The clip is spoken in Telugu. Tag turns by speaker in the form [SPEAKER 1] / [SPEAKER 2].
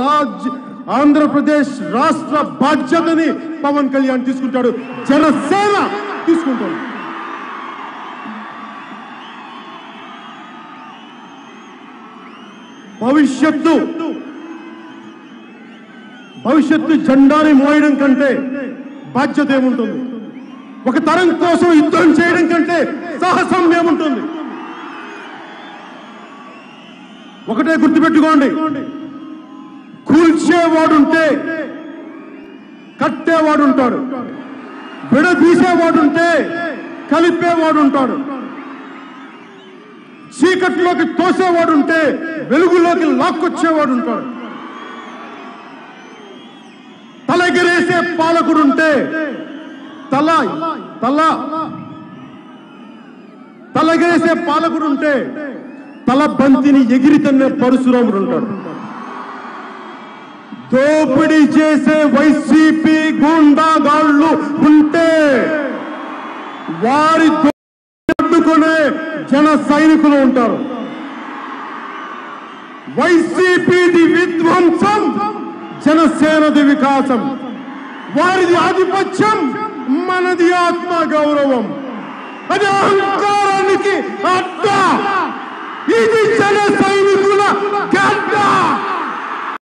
[SPEAKER 1] రాజ్ ఆంధ్రప్రదేశ్ రాష్ట్ర బాధ్యతని పవన్ కళ్యాణ్ తీసుకుంటాడు జనసేన తీసుకుంటాడు భవిష్యత్తు భవిష్యత్తు జెండాని మోయడం కంటే బాధ్యత ఏముంటుంది ఒక తరం కోసం యుద్ధం చేయడం కంటే సాహసం ఏముంటుంది ఒకటే గుర్తుపెట్టుకోండి కూల్చేవాడుంటే కట్టేవాడుంటాడు విడదీసేవాడుంటే కలిపేవాడుంటాడు చీకట్లోకి తోసేవాడుంటే వెలుగులోకి లాక్కొచ్చేవాడు ఉంటాడు తలెగరేసే పాలకుడుంటే తల తల తలగేసే పాలకుడుంటే తల బంతిని ఎగిరితన్నే పరశురాముడు ఉంటాడు దోపిడీ చేసే వైసీపీ గూండాగాళ్ళు ఉంటే వారి అడ్డుకునే జన సైనికులు ఉంటారు వైసీపీది విధ్వంసం జనసేనది వికాసం వారిది ఆధిపత్యం మనది ఆత్మ గౌరవం అది అహంకారానికి అడ్డ ఇది జన సైనికుల గడ్డ